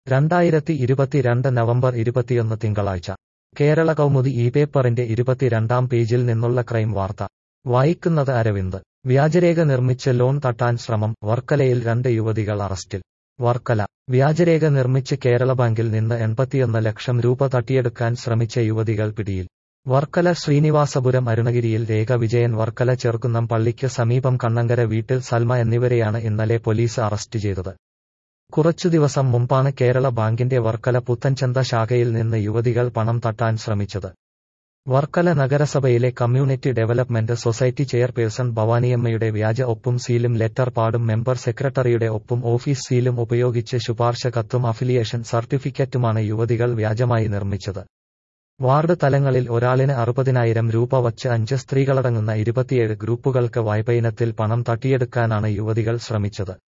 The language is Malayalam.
രണ്ടായിരത്തി ഇരുപത്തിരണ്ട് നവംബർ ഇരുപത്തിയൊന്ന് തിങ്കളാഴ്ച കേരള കൗമുദി ഈ പേപ്പറിന്റെ ഇരുപത്തിരണ്ടാം പേജിൽ നിന്നുള്ള ക്രൈം വാർത്ത വായിക്കുന്നത് അരവിന്ദ് വ്യാജരേഖ നിർമ്മിച്ച് ലോൺ തട്ടാൻ ശ്രമം വർക്കലയിൽ രണ്ട് യുവതികൾ അറസ്റ്റിൽ വർക്കല വ്യാജരേഖ നിർമ്മിച്ച് കേരള ബാങ്കിൽ നിന്ന് എൺപത്തിയൊന്ന് ലക്ഷം രൂപ തട്ടിയെടുക്കാൻ ശ്രമിച്ച യുവതികൾ പിടിയിൽ വർക്കല ശ്രീനിവാസപുരം അരുണഗിരിയിൽ രേഖ വിജയൻ വർക്കല ചെറുക്കുന്നം പള്ളിക്ക് സമീപം കണ്ണങ്കര വീട്ടിൽ സൽമ എന്നിവരെയാണ് ഇന്നലെ പോലീസ് അറസ്റ്റ് ചെയ്തത് കുറച്ചു ദിവസം മുമ്പാണ് കേരള ബാങ്കിന്റെ വർക്കല പുത്തൻചന്ത ശാഖയിൽ നിന്ന് യുവതികൾ പണം തട്ടാൻ ശ്രമിച്ചത് വർക്കല നഗരസഭയിലെ കമ്മ്യൂണിറ്റി ഡെവലപ്മെന്റ് സൊസൈറ്റി ചെയർപേഴ്സൺ ഭവാനിയമ്മയുടെ വ്യാജ ഒപ്പും സീലും ലെറ്റർ പാടും മെമ്പർ സെക്രട്ടറിയുടെ ഒപ്പും ഓഫീസ് സീലും ഉപയോഗിച്ച് ശുപാർശ കത്തും അഫിലിയേഷൻ സർട്ടിഫിക്കറ്റുമാണ് യുവതികൾ വ്യാജമായി നിർമ്മിച്ചത് വാർഡ് തലങ്ങളിൽ ഒരാളിന് അറുപതിനായിരം രൂപ വച്ച് അഞ്ച് സ്ത്രീകളടങ്ങുന്ന ഇരുപത്തിയേഴ് ഗ്രൂപ്പുകൾക്ക് വായ്പയിനത്തിൽ പണം തട്ടിയെടുക്കാനാണ് യുവതികൾ ശ്രമിച്ചത്